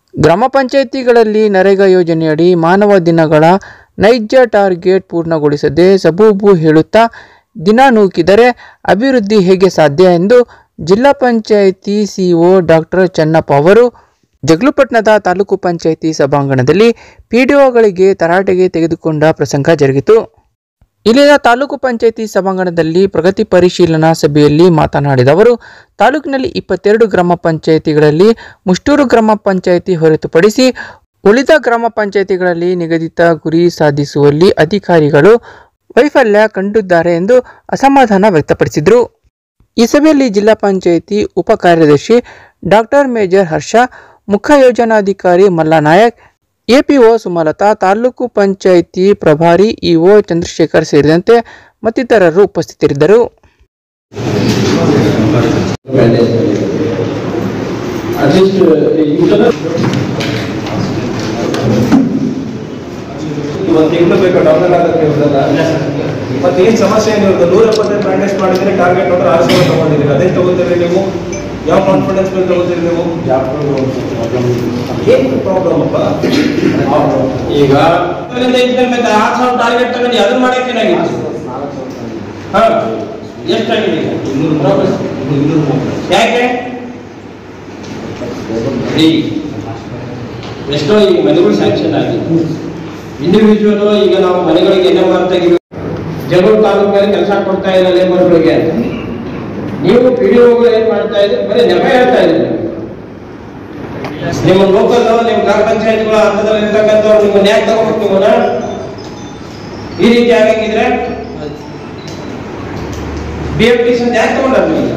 ಗ್ರಾಮ ಪಂಚಾಯಿತಿಗಳಲ್ಲಿ ನರೇಗಾ ಯೋಜನೆಯಡಿ ಮಾನವ ದಿನಗಳ ನೈಜ ಟಾರ್ಗೆಟ್ ಪೂರ್ಣಗೊಳಿಸದೆ ಸಬೂಬು ಹೇಳುತ್ತಾ ದಿನ ನೂಕಿದರೆ ಅಭಿವೃದ್ಧಿ ಹೇಗೆ ಸಾಧ್ಯ ಎಂದು ಜಿಲ್ಲಾ ಪಂಚಾಯಿತಿ ಸಿಇಒ ಡಾಕ್ಟರ್ ಚೆನ್ನಪ್ಪ ಅವರು ಜಗ್ಲುಪಟ್ಟಣದ ತಾಲೂಕು ಪಂಚಾಯಿತಿ ಸಭಾಂಗಣದಲ್ಲಿ ಪಿಡಿಒಗಳಿಗೆ ತರಾಟೆಗೆ ತೆಗೆದುಕೊಂಡ ಪ್ರಸಂಗ ಜರುಗಿತು ಇಲ್ಲಿನ ತಾಲೂಕು ಪಂಚಾಯಿತಿ ಸಭಾಂಗಣದಲ್ಲಿ ಪ್ರಗತಿ ಪರಿಶೀಲನಾ ಸಭೆಯಲ್ಲಿ ಮಾತನಾಡಿದ ಅವರು ತಾಲೂಕಿನಲ್ಲಿ ಇಪ್ಪತ್ತೆರಡು ಗ್ರಾಮ ಪಂಚಾಯಿತಿಗಳಲ್ಲಿ ಮುಷ್ಟೂರು ಗ್ರಾಮ ಪಂಚಾಯಿತಿ ಹೊರತುಪಡಿಸಿ ಉಳಿದ ಗ್ರಾಮ ಪಂಚಾಯಿತಿಗಳಲ್ಲಿ ನಿಗದಿತ ಗುರಿ ಸಾಧಿಸುವಲ್ಲಿ ಅಧಿಕಾರಿಗಳು ವೈಫಲ್ಯ ಕಂಡಿದ್ದಾರೆ ಎಂದು ಅಸಮಾಧಾನ ವ್ಯಕ್ತಪಡಿಸಿದರು ಈ ಸಭೆಯಲ್ಲಿ ಜಿಲ್ಲಾ ಪಂಚಾಯಿತಿ ಉಪ ಕಾರ್ಯದರ್ಶಿ ಡಾಕ್ಟರ್ ಮೇಜರ್ ಹರ್ಷ ಮುಖ್ಯ ಯೋಜನಾಧಿಕಾರಿ ಮಲ್ಲನಾಯಕ್ ಎಪಿಒ ಸುಮಲತಾ ತಾಲೂಕು ಪಂಚಾಯಿತಿ ಪ್ರಭಾರಿ ಇಒ ಚಂದ್ರಶೇಖರ್ ಸೇರಿದಂತೆ ಮತ್ತಿತರರು ಉಪಸ್ಥಿತರಿದ್ದರು ಅಟ್ಲೀಸ್ಟ್ ಇವತ್ತು ತಿಂಗಳು ಬೇಕು ಡೌನ್ಲೋಡ್ ಆಗೋಕ್ಕೆ ಇವ್ರದಲ್ಲ ಮತ್ತೆ ಏನ್ ಸಮಸ್ಯೆ ಏನು ಇವ್ರದ್ದು ನೂರ ಎಪ್ಪತ್ತೈದು ಬ್ಯಾಂಡೇಜ್ ಮಾಡಿದ್ರೆ ಟಾರ್ಗೆಟ್ ನೋಡ್ರೆ ಆರು ಸಾವಿರ ತಗೊಂಡಿದ್ದೀರಿ ಅದೇ ತಗೋತೀರಿ ನೀವು ಯಾವ ಕಾನ್ಫಿಡೆನ್ಸ್ ಮೇಲೆ ತಗೋತೀರಿ ನೀವು ಏನ್ ಪ್ರಾಬ್ಲಮ್ ಅಪ್ಪ ಈಗ ಅದರಿಂದ ಇದ್ಮೇಲೆ ಮತ್ತೆ ಆರು ಸಾವಿರ ಟಾರ್ಗೆಟ್ ತಗೊಂಡು ಅದನ್ನ ಮಾಡಕ್ಕೆ ಏನಾಗಿತ್ತು ಹಾ ಎಷ್ಟಾಗಿದೆ ಈಗ ಯಾಕೆ ಈ ಎಷ್ಟೋ ಈ ಮನೆಗಳು ಸ್ಯಾಂಕ್ಷನ್ ಆಗಿದೆ ಇಂಡಿವಿಜುವಲ್ ಈಗ ನಾವು ಮನೆಗಳಿಗೆ ಎನ್ ಎಂ ಆರ್ ತೆಗಿಬೇಕು ಜಗಳೂರು ತಾಲೂಕಲ್ಲಿ ಕೆಲಸ ಕೊಡ್ತಾ ಇಲ್ಲ ಲೇಬರ್ಗಳಿಗೆ ನೀವು ಪಿ ಡಿ ಏನ್ ಮಾಡ್ತಾ ಇದ್ರೆ ಬರೀ ನೆಪ ಹೇಳ್ತಾ ಇದ್ದೀರಿ ನಿಮ್ಮ ಲೋಕಲ್ ನಿಮ್ಮ ಗ್ರಾಮ ಪಂಚಾಯತ್ಗಳ ಹಂತದಲ್ಲಿ ಇರ್ತಕ್ಕಂಥವ್ರು ನಿಮ್ಮನ್ನ ಯಾಕೆ ತಗೋಬೇಕು ನಿಮ್ಮನ್ನ ಈ ರೀತಿ ಆಗಂಗಿದ್ರೆ ಬಿ ಎಫ್ ಟಿ ಯಾಕೆ ತಗೊಂಡ್ರ ನೀವು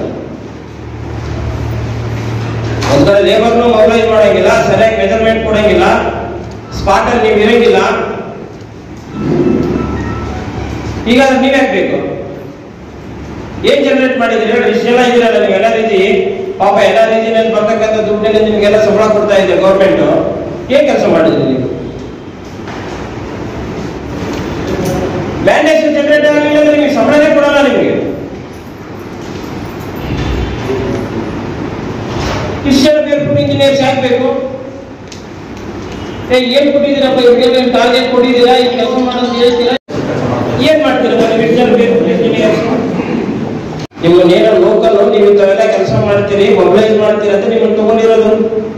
ಒಂದ್ ಕಡೆ ಲೇಬರ್ನು ಮೊಬೈಲ್ ಮಾಡಂಗಿಲ್ಲ ಸರಿಯಾಗಿ ಮೆಜರ್ಮೆಂಟ್ ಕೊಡಂಗಿಲ್ಲ ಸ್ಪಾಟ್ ಅಲ್ಲಿ ನೀವು ಇರಂಗಿಲ್ಲ ಈಗ ನೀವ್ ಯಾಕೆ ಬೇಕು ಏನ್ ಜನರೇಟ್ ಮಾಡಿದ್ರಿ ಹೇಳಿ ಇಷ್ಟೆಲ್ಲ ಇದೀರಲ್ಲ ನೀವು ಎಲ್ಲ ರೀತಿ ಪಾಪ ಎಲ್ಲ ರೀತಿಯಲ್ಲಿ ಬರ್ತಕ್ಕಂಥ ದುಡ್ಡಲ್ಲಿ ನಿಮ್ಗೆಲ್ಲ ಸಂಬಳ ಕೊಡ್ತಾ ಇದೆ ಗೌರ್ಮೆಂಟ್ ಏನ್ ಕೆಲಸ ಮಾಡಿದ್ರಿ ನೀವು ಬ್ಯಾಂಡೇಜ್ ಜನರೇಟ್ ಆಗಲಿಲ್ಲ ಅಂದ್ರೆ ನಿಮಗೆ ಸಂಬಳನೇ ಕೊಡಲ್ಲ ನಿಮಗೆ ಇಷ್ಟೆಲ್ಲ ಬೇರ್ಪುಟ್ ಇಂಜಿನಿಯರ್ಸ್ ಯಾಕೆ ಬೇಕು ಏ ಏನ್ ಕೊಟ್ಟಿದ್ದೀರಪ್ಪ ಇವ್ರಿಗೆ ಟಾರ್ಗೆಟ್ ಕೊಟ್ಟಿದ್ದೀರಾ ಈ ಕೆಲಸ ಮಾಡೋದು ಹೇಳ್ತೀರಾ ಏನ್ ಮಾಡ್ತೀರಾ ನೀವು ಇಷ್ಟೆಲ್ಲ ಬೇರ್ಪುಟ್ ಇಂಜಿನಿಯರ್ಸ್ ನಿಮ್ಮನ್ನೇನೋ ಲೋಕಲ್ ನೀವು ಇಂಥವೆಲ್ಲ ಕೆಲಸ ಮಾಡ್ತೀರಿ ಮೊಬೈಲ್ ಮಾಡ್ತೀರಿ ಅಂತ ನಿಮ್ಮನ್ನು ತಗೊಂಡಿರೋದು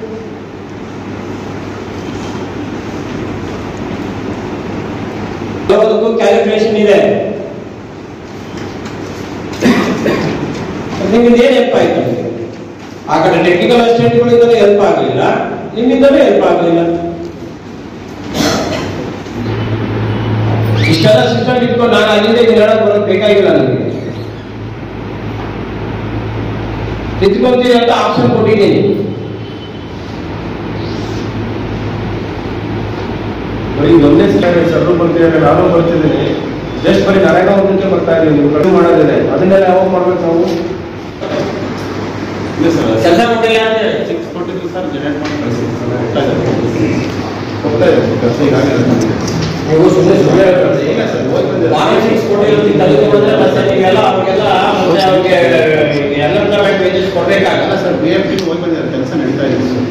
ಯಾವುದಕ್ಕೂ ಕ್ಯಾಲಿಬ್ರೇಷನ್ ಇದೆ ನಿಮ್ಮಿಂದ ಏನ್ ಹೆಲ್ಪ್ ಆಯ್ತು ನಿಮ್ಗೆ? ಆ ಕಡೆ ಟೆಕ್ನಿಕಲ್ ಅಸಿಸ್ಟೆಂಟ್ಗಳಿಂದಲೂ ಹೆಲ್ಪ್ ಆಗಲಿಲ್ಲ ನಿಮ್ಮಿಂದಲೂ ಹೆಲ್ಪ್ ಆಗಲಿಲ್ಲ ಇಷ್ಟೆಲ್ಲ ಸಿಸ್ಟಮ್ ಇಟ್ಕೊಂಡು ನಾನು ಅಲ್ಲಿಂದ ಇಲ್ಲಿ ಹೇಳಕ್ ಬರೋದು ಬೇಕಾಗಿಲ್ಲ ನನಗೆ ತಿದ್ಕೊಂತೀರಿ ಅಂತ ಆಪ್ಷನ್ ಕೊಟ್ಟಿದ್ದೀನಿ ಬರೀ ಒಂದೇ ಸಲ ಸರ್ರು ಬರ್ತಿದ್ದಾರೆ ನಾನು ಬರ್ತಿದ್ದೀನಿ ಜಸ್ಟ್ ಬರೀ ನರೇಗಾ ಒಂದಕ್ಕೆ ಬರ್ತಾ ಇದೀವಿ ನೀವು ಕಡಿಮೆ ಮಾಡೋದಿದೆ ಅದನ್ನೆಲ್ಲ ಯಾವಾಗ ಮಾಡ್ಬೇಕು ನಾವು ಕೆಲಸ ಕೊಟ್ಟಿಲ್ಲ ಅಂದ್ರೆ ಹೋಗ್ತಾ ಇದೆ ಕೆಲಸ ಈಗಾಗಲೇ ನೀವು ಸುಮ್ಮನೆ ಸುಮ್ಮನೆ ಇಲ್ಲ ಸರ್ ಹೋಗಿ ಬಂದಿದೆ. ಪಾಲಿಟಿಕ್ಸ್ ಕೊಟ್ಟಿರೋದು ತೆಗೆದುಕೊಂಡ್ರೆ ಮತ್ತೆ ನೀವೆಲ್ಲ ಅವ್ರಿಗೆಲ್ಲ ಮತ್ತೆ ಅವ್ರಿಗೆ ಅನ್ಎಂಪ್ಲಾಯ್ಮೆಂಟ್ ವೇಜಸ್ ಕೊಡ್ಬೇಕಾಗಲ್ಲ ಅಲ್ಲ ಸರ್ ಬಿ ಎಫ್ ಟಿ ಹೋಗಿ ಬಂದಿದ್ದಾರೆ ಕೆಲಸ ನಡೀತಾ ಇದೆ ಸರ್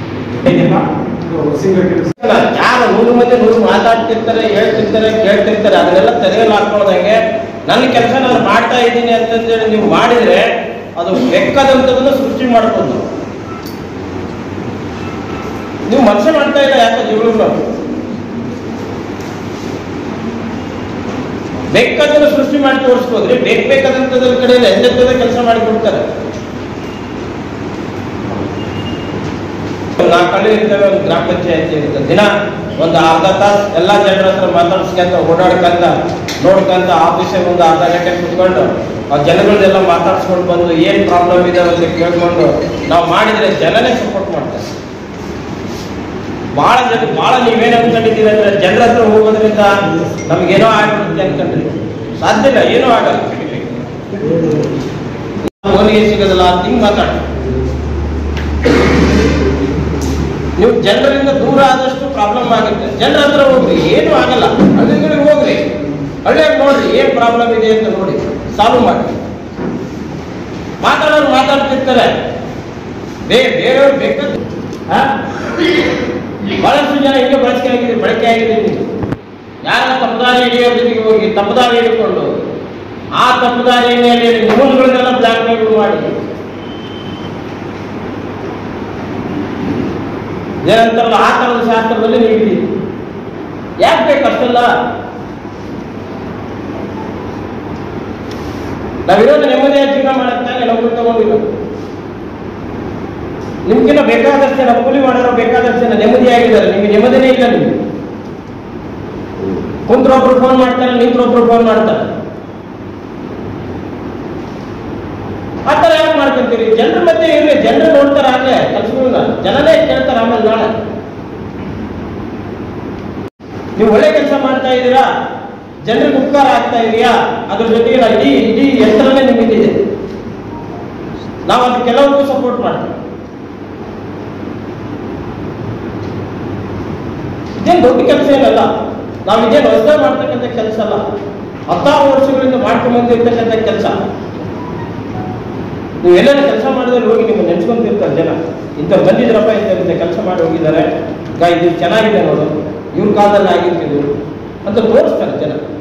ಅಲ್ಲ, ಯಾರು ನೂರು ಮಂದಿ ನೂರು ಮಾತಾಡ್ತಿರ್ತಾರೆ ಹೇಳ್ತಿರ್ತಾರೆ ಕೇಳ್ತಿರ್ತಾರೆ ಅದನ್ನೆಲ್ಲ ತೆರೆಯಲು ಹಾಕೊಳ್ಳೋದಂಗೆ ನನ್ನ ಕೆಲಸ ನಾನು ಮಾಡ್ತಾ ಇದ್ದೀನಿ ಅಂತಂದೇಳಿ ನೀವು ಮಾಡಿದ್ರೆ ಅದು ಬೇಕಾದಂಥದನ್ನ ಸೃಷ್ಟಿ ಮಾಡ್ಬೋದು ನಾವು. ನೀವು ಮನಸ್ಸೇ ಮಾಡ್ತಾ ಇಲ್ಲ ಯಾಕೆ ಜೀವನ ಬೇಕಾದನ್ನ ಸೃಷ್ಟಿ ಮಾಡಿ ತೋರಿಸ್ಬೋದ್ರಿ ಬೇಕು ಬೇಕಾದಂಥದ್ರ ಕಡೆಯಿಂದ ಎಂತೆಂಥದ ಕೆಲಸ ಮಾಡಿ ಕೊಡ್ತಾರೆ ನಾಲ್ಕು ಹಳ್ಳಿ ಇರ್ತವೆ ಒಂದು ಗ್ರಾಮ ಪಂಚಾಯತಿ ಇರುತ್ತೆ ದಿನ ಒಂದು ಅರ್ಧ ತಾಸು ಎಲ್ಲ ಜನರ ಹತ್ರ ಮಾತಾಡ್ಸ್ಕೊಂತ ಓಡಾಡ್ಕಂತ ನೋಡ್ಕಂತ ಆಫೀಸಿಗೆ ಒಂದು ಅರ್ಧ ಗಂಟೆ ಕುತ್ಕೊಂಡು ಆ ಜನಗಳನ್ನೆಲ್ಲ ಮಾತಾಡ್ಸ್ಕೊಂಡು ಬಂದು ಏನ್ ಪ್ರಾಬ್ಲಮ್ ಇದೆ ಅಂತ ಕೇಳ್ಕೊಂಡು ನಾವು ಮಾಡಿದ್ರೆ ಜನನೇ ಸಪೋರ್ಟ್ ಮಾಡ್ತಾರೆ ಬಹಳ ಜನ ಬಹಳ ನೀವೇನ್ ಅನ್ಕೊಂಡಿದ್ದೀರಿ ಅಂದ್ರೆ ಜನರ ಹತ್ರ ಹೋಗೋದ್ರಿಂದ ನಮ್ಗೇನೋ ಆಗ್ಬಿಡುತ್ತೆ ಅನ್ಕೊಂಡ್ರಿ ಸಾಧ್ಯ ಇಲ್ಲ ಏನೂ ಆಗಲ್ಲ ಓನಿಗೆ ಸಿಗೋದಿಲ್ಲ ಅಂತ ಹಿಂಗ್ ಮಾತಾಡಿ ನೀವು ಜನರಿಂದ ದೂರ ಆದಷ್ಟು ಪ್ರಾಬ್ಲಮ್ ಆಗುತ್ತೆ ಜನರ ಹತ್ರ ಹೋಗ್ರಿ ಏನು ಆಗಲ್ಲ ಹಳ್ಳಿಗಳಿಗೆ ಹೋಗ್ರಿ ಹಳ್ಳಿಯಾಗ ನೋಡ್ರಿ ಏನ್ ಪ್ರಾಬ್ಲಮ್ ಇದೆ ಅಂತ ನೋಡಿ ಸಾಲ್ವ್ ಮಾಡಿ ಮಾತಾಡೋರು ಮಾತಾಡ್ತಿರ್ತಾರೆ ಬೇ ಬೇರೆಯವ್ರು ಬೇಕಾದ ಜನ ಹಿಂಗೆ ಬಳಕೆ ಆಗಿದೆ ಬಳಕೆ ಆಗಿದೆ ನೀವು ಯಾರ ತಪ್ಪದಾರಿ ಹಿಡಿಯೋ ಜೊತೆಗೆ ಹೋಗಿ ತಪ್ಪದಾರಿ ಹಿಡಿಕೊಂಡು ಆ ತಪ್ಪದಾರಿ ಮೇಲೆ ನಿಮ್ಮನ್ಗಳನ್ನೆಲ್ಲ ಬ್ಲಾಕ್ ಮೇಲ್ ಮಾಡಿ ಏನಂತಾರಲ್ಲ ಆ ಥರದ ಶಾಸ್ತ್ರದಲ್ಲಿ ನೀವು ಇದ್ದೀರಿ ಯಾಕೆ ಬೇಕು ಅಷ್ಟೆಲ್ಲ ನಾವಿರೋದು ನೆಮ್ಮದಿಯ ಜೀವನ ಮಾಡಕ್ಕಾಗಿ ನಾವು ತಗೊಂಡಿರೋದು ನಿಮ್ಗಿನ್ನ ಬೇಕಾದಷ್ಟು ಜನ ಕೂಲಿ ಮಾಡೋರು ಬೇಕಾದಷ್ಟು ಜನ ನೆಮ್ಮದಿಯಾಗಿದ್ದಾರೆ ನಿಮಗೆ ನೆಮ್ಮದಿನೇ ಇಲ್ಲ ನಿಮಗೆ ಕುಂತ್ರೊಬ್ರು ಫೋನ್ ಮಾಡ್ತಾರೆ ನಿಂತ್ರೊಬ್ರು ಫೋನ್ ಮಾಡ್ತಾರೆ ಆ ಥರ ಯಾಕೆ ಮಾಡ್ಕೊಂತೀರಿ ಜನರ ಮಧ್ಯೆ ಇರಲಿ ಜನರು ನೋಡ್ತಾರೆ ಆಗ್ಲೇ ಕೆಲಸಗಳನ್ನ ಜನನೇ ಕೇಳ್ತಾರೆ ಆಮೇಲೆ ನಾಳೆ ನೀವು ಒಳ್ಳೆ ಕೆಲಸ ಮಾಡ್ತಾ ಇದ್ದೀರಾ ಜನರಿಗೆ ಉಪಕಾರ ಆಗ್ತಾ ಇದೆಯಾ ಅದ್ರ ಜೊತೆಗೆ ನಾವು ಇಡೀ ಇಡೀ ಯಂತ್ರನೇ ನಿಮಗಿದೆ ನಾವು ಅದು ಕೆಲವ್ರಿಗೂ ಸಪೋರ್ಟ್ ಮಾಡ್ತೀವಿ ಇದೇನು ದೊಡ್ಡ ಕೆಲಸ ಏನಲ್ಲ ನಾವು ಇದೇನು ಹೊಸದಾಗಿ ಮಾಡ್ತಕ್ಕಂಥ ಕೆಲಸ ಅಲ್ಲ ಹತ್ತಾರು ವರ್ಷಗಳಿಂದ ಮಾಡ್ಕೊಂಡು ಬಂದಿರ್ತಕ್ಕಂಥ ಕೆಲಸ ನೀವು ಎಲ್ಲೆಲ್ಲ ಕೆಲಸ ಮಾಡಿದ್ರೆ ಹೋಗಿ ನೀವು ನೆನ್ಸ್ಕೊಂತಿರ್ತಾರೆ ಜನ ಇಂಥ ಬಂದಿದ್ರಪ್ಪ ಇಂಥ ಇಂಥ ಕೆಲಸ ಮಾಡಿ ಹೋಗಿದ್ದಾರೆ ಈಗ ಇದು ಚೆನ್ನಾಗಿದೆ ನೋಡು ಇವ್ರ ಕಾಲದಲ್ಲಿ ಆಗಿರ್ತಿದ್ರು ಅಂತ ತೋರಿಸ್ತಾರೆ ಜನ